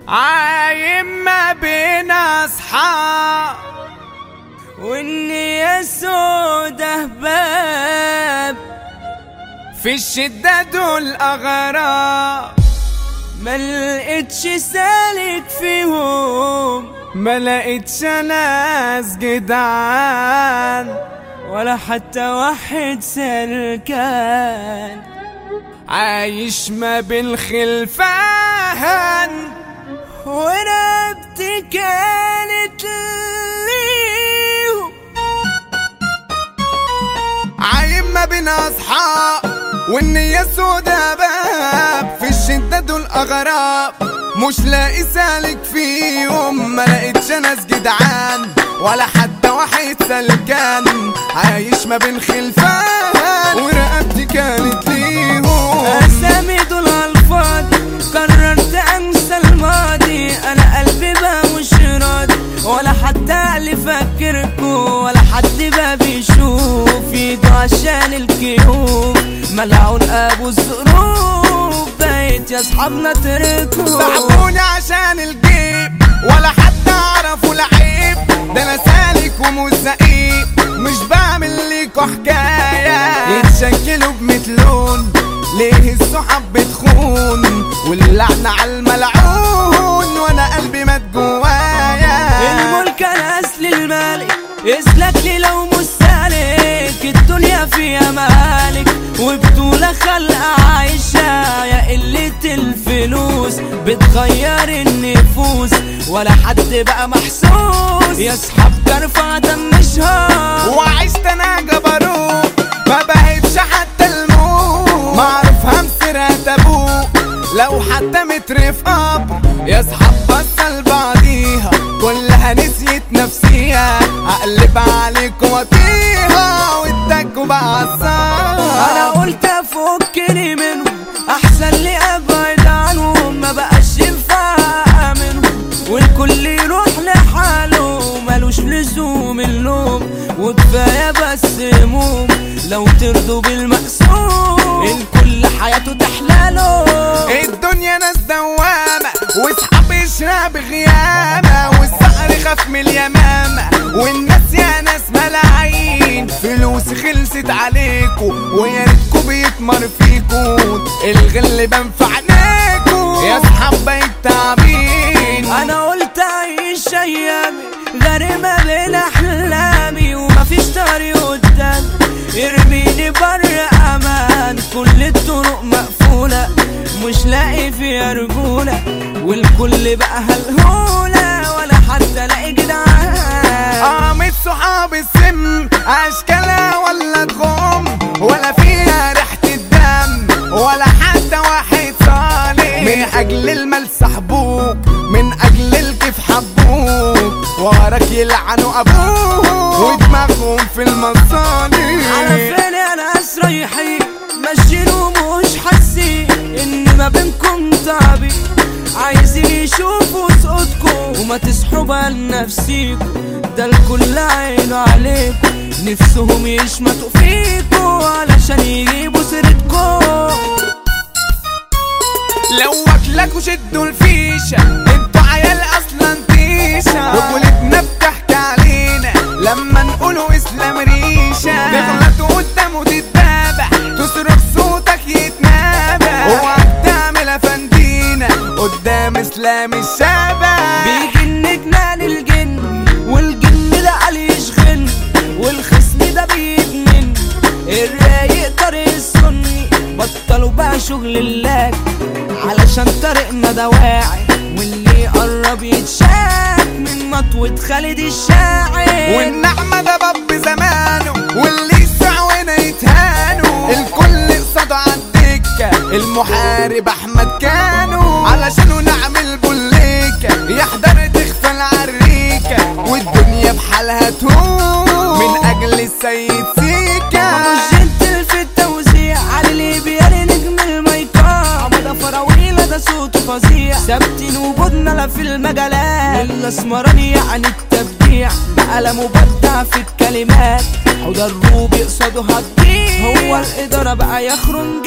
عايم ما بين اصحاب والنية سودة باب في الشدة دول اغراب ما لقيتش سالك فيهم ما لقيتش ناس جدعان ولا حتى واحد سلكان عايش ما بين خلفان ورقبتي كانت ليهم عايم ما بين اصحاب والنية سودا باب في الشدة دول اغراب مش لاقي سالك فيهم ما لقيتش ناس جدعان ولا حتى واحد سلكان عايش ما بين خلفان ورقبتي كانت ليهم اسامي دول الفاضي قررت انسى الماضي انا قلبي بقى مش راضي ولا حتى اللي فكركوا ولا حد بقى بيشوف ايده عشان الكيوب ملعون ابو الظروف بقيت يا اصحابنا تركوا صاحبوني عشان الجيب ولا حد اعرفه لعيب ده انا سالك ومش زقيب مش بعمل ليكوا حكايه يتشكلوا بمثلون ليه الصحاب بتخون واللعنة على الملعون وانا قلبي مات جوايا الملك انا اصل المالك اسلك لي لو مش سالك الدنيا فيها مالك وبطولة خلقة عايشة يا قلة الفلوس بتغير النفوس ولا حد بقى محسوس يا اصحاب ترفع دمشها وعشت انا جبروت ما بهبش حتى الموت معروف همسرها تابوت لو حتى متر في قبر يا اصحاب بصل بعضيها كلها نسيت نفسيها اقلب عليكم واطيها واداكوا بقى الصار انا قلت افكني منهم احسن لي ابعد عنهم ما بقاش ينفع منهم والكل يروح لحاله ملوش لزوم اللوم وكفايه بس هموم لو ترضوا بالمقسوم الكل حياته تحلاله الدنيا ناس دوامة واصحاب يشرب غيامة والصقر خاف من اليمامة والناس يا ناس ملاعين فلوس خلصت عليكو ويا ريتكو بيتمر فيكو الغل بنفع عينيكو يا اصحاب بقيت تعبين انا قلت اعيش ايامي غارمة بين احلامي ومفيش طريق قدامي ارميني بر امان كل الطرق مقفولة مش لاقي فيها رجولة والكل بقى هلهولة ولا حتى لاقي جدعان قامت صحاب السم اشكالها ولا تغم ولا فيها ريحة الدم ولا حتى واحد صالح من اجل المال سحبوك من اجل الكيف حبوك وراك يلعنوا ابوك ودماغهم في المصالح عارفين يا ناس رايحين ماشيين ومش حاسين ان ما بينكم تعبين عايزين يشوفوا صوتكم وما تصحوا بقى لنفسيكم ده الكل عينه عليكم نفسهم يشمتوا فيكم علشان يجيبوا سيرتكم لو واكلك شدوا الفيشة انتوا عيال اصلا تيشة رجولتنا بتحكي علينا لما نقولوا اسلام ريشة تغلط قدامه تتابع تصرف صوتك يتنابع اوعك تعمل فندينا قدام اسلام الشابع بيجن جنان الجن والجن ده علي يشغل والخصم ده بيدمن الرايق طريق السني بطلوا بقى شغل الله علشان طريقنا ده واعي واللي يقرب يتشاك من مطوة خالد الشاعر والنعمة ده باب زمانه واللي يسعونا يتهانوا الكل قصاده عالدكة المحارب احمد كانوا علشانه نعمل بوليكة يحضر تخفى العريكة والدنيا بحالها تهون من اجل السيد سيكا مش جنتل في التوزيع علي ليبيا نجم المايكات عمودة فراويلة ده صوته فظيع ثابتين وجودنا لا في المجالات الاسمراني يعني التبديع بقلم مبدع في الكلمات حوض الروب يقصده هتضيع هو الإدارة بقى يخرج